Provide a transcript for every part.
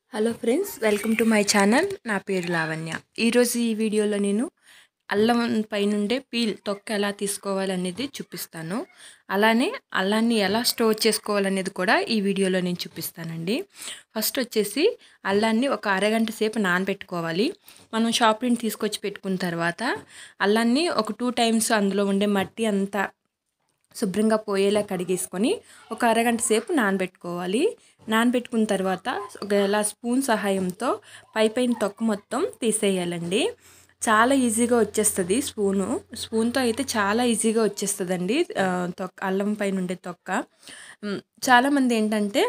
hello friends welcome to my channel నా పేరు లావణ్య ఈరోజు ఈ వీడియోలో నేను అల్లం పైనుండే పీల్ తొక్క ఎలా తీసుకోవాలనేది చూపిస్తాను అలానే అల్లాన్ని ఎలా స్టోర్ చేసుకోవాలనేది కూడా ఈ వీడియోలో నేను చూపిస్తానండి ఫస్ట్ వచ్చేసి అల్లాన్ని ఒక అరగంట సేపు నానబెట్టుకోవాలి మనం షాప్ నుండి తీసుకొచ్చి పెట్టుకున్న తర్వాత అల్లాన్ని ఒక టూ టైమ్స్ అందులో ఉండే మట్టి అంతా శుభ్రంగా పోయేలా కడిగేసుకొని ఒక అరగంట సేపు నానబెట్టుకోవాలి నానబెట్టుకున్న తర్వాత ఒక ఇలా స్పూన్ సహాయంతో పై పైన తొక్క మొత్తం తీసేయాలండి చాలా ఈజీగా వచ్చేస్తుంది స్పూను స్పూన్తో అయితే చాలా ఈజీగా వచ్చేస్తుందండి ఆ, తొక్క అల్లం పైన ఉండే తొక్క ఉమ్, చాలామంది ఏంటంటే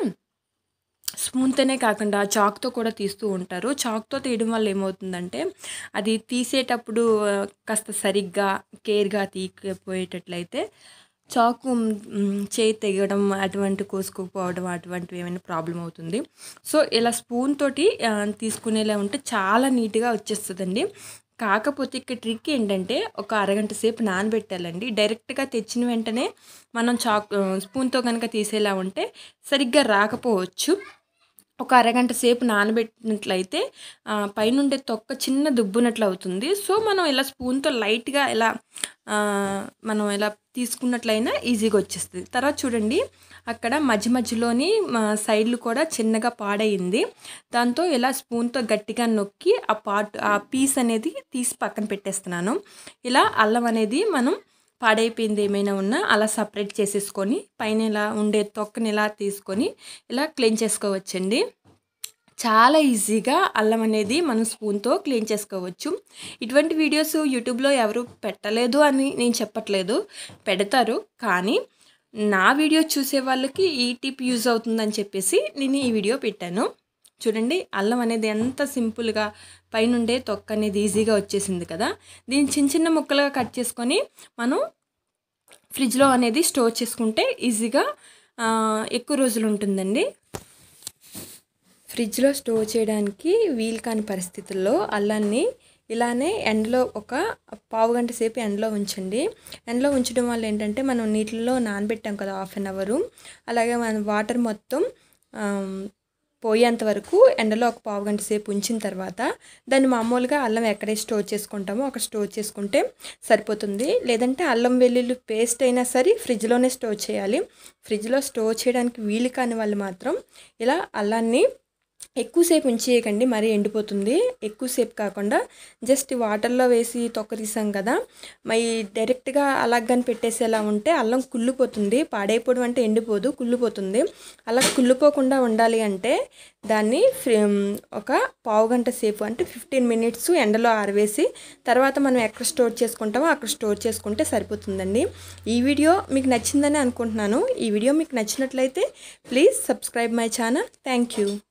స్పూన్తోనే కాకుండా చాక్తో కూడా తీస్తూ ఉంటారు చాక్తో తీయడం వల్ల ఏమవుతుందంటే అది తీసేటప్పుడు ఆ, కాస్త సరిగ్గా కేర్గా తీయకపోయేటట్లయితే చాకు మ్, చేయి తెగడం అటువంటి కోసుకోకపోవడం అటువంటివి ఏమైనా ప్రాబ్లం అవుతుంది సో ఇలా స్పూన్ తోటి ఆ, తీసుకునేలా ఉంటే చాలా నీట్గా వచ్చేస్తుందండి కాకపోతే ఇక్కడ ట్రిక్ ఏంటంటే ఒక అరగంట సేపు నానబెట్టాలండి డైరెక్ట్గా తెచ్చిన వెంటనే మనం చాక్ ఆ, స్పూన్తో కనుక తీసేలా ఉంటే సరిగ్గా రాకపోవచ్చు ఒక అరగంట సేపు నానబెట్టినట్లయితే ఆ, పైనుండే తొక్క చిన్న దుబ్బునట్లు అవుతుంది సో మనం ఇలా స్పూన్తో లైట్గా ఇలా ఆ, మనం ఇలా తీసుకున్నట్లయినా ఈజీగా వచ్చేస్తుంది తర్వాత చూడండి అక్కడ మధ్య మధ్యలోని మా సైడ్లు కూడా చిన్నగా పాడయింది దాంతో ఇలా స్పూన్తో గట్టిగా నొక్కి ఆ పార్ట్ ఆ పీస్ అనేది తీసి పక్కన పెట్టేస్తున్నాను ఇలా అల్లం అనేది మనం పాడైపోయింది ఏమైనా ఉన్నా అలా సపరేట్ చేసేసుకొని పైన ఇలా ఉండే తొక్కని ఇలా తీసుకొని ఇలా క్లీన్ చేసుకోవచ్చండి చాలా ఈజీగా అల్లం అనేది మనం స్పూన్తో క్లీన్ చేసుకోవచ్చు ఇటువంటి వీడియోస్ యూట్యూబ్లో ఎవరు పెట్టలేదు అని నేను చెప్పట్లేదు పెడతారు కానీ నా వీడియో చూసే వాళ్ళకి ఈ టిప్ యూజ్ అవుతుందని చెప్పేసి నేను ఈ వీడియో పెట్టాను చూడండి అల్లం అనేది ఎంత సింపుల్గా పైనుండే తొక్క అనేది ఈజీగా వచ్చేసింది కదా దీన్ని చిన్న చిన్న ముక్కలుగా కట్ చేసుకొని మనం ఫ్రిడ్జ్లో అనేది స్టోర్ చేసుకుంటే ఈజీగా ఆ, ఎక్కువ రోజులు ఉంటుందండి ఫ్రిడ్జ్లో స్టోర్ చేయడానికి వీలు కాని పరిస్థితుల్లో అల్లాన్ని ఇలానే ఎండలో ఒక పావు గంట సేపు ఎండలో ఉంచండి ఎండలో ఉంచడం వల్ల ఏంటంటే మనం నీటిలో నానబెట్టాం కదా హాఫ్ అన్ అవరు అలాగే మనం వాటర్ మొత్తం ఆమ్, పోయేంత వరకు ఎండలో ఒక పావు గంట సేపు ఉంచిన తర్వాత దాన్ని మామూలుగా అల్లం ఎక్కడే స్టోర్ చేసుకుంటామో అక్కడ స్టోర్ చేసుకుంటే సరిపోతుంది లేదంటే అల్లం వెల్లుల్లి పేస్ట్ అయినా సరే ఫ్రిడ్జ్లోనే స్టోర్ చేయాలి ఫ్రిడ్జ్లో స్టోర్ చేయడానికి వీలు కాని వాళ్ళు మాత్రం ఇలా అల్లాన్ని ఎక్కువసేపు ఉంచేయకండి మరీ ఎండిపోతుంది ఎక్కువసేపు కాకుండా జస్ట్ వాటర్లో వేసి తొక్క తీసాం కదా మరి డైరెక్ట్గా అలాగని పెట్టేసేలా ఉంటే అల్లం కుళ్ళిపోతుంది పాడైపోవడం అంటే ఎండిపోదు కుళ్ళిపోతుంది అలా కుళ్ళిపోకుండా ఉండాలి అంటే దాన్ని ఫ్రి- ఒక పావు గంట సేపు అంటే ఫిఫ్టీన్ మినిట్స్ ఎండలో ఆరవేసి తర్వాత మనం ఎక్కడ స్టోర్ చేసుకుంటామో అక్కడ స్టోర్ చేసుకుంటే సరిపోతుందండి ఈ వీడియో మీకు నచ్చిందని అనుకుంటున్నాను ఈ వీడియో మీకు నచ్చినట్లయితే please subscribe my channel thank you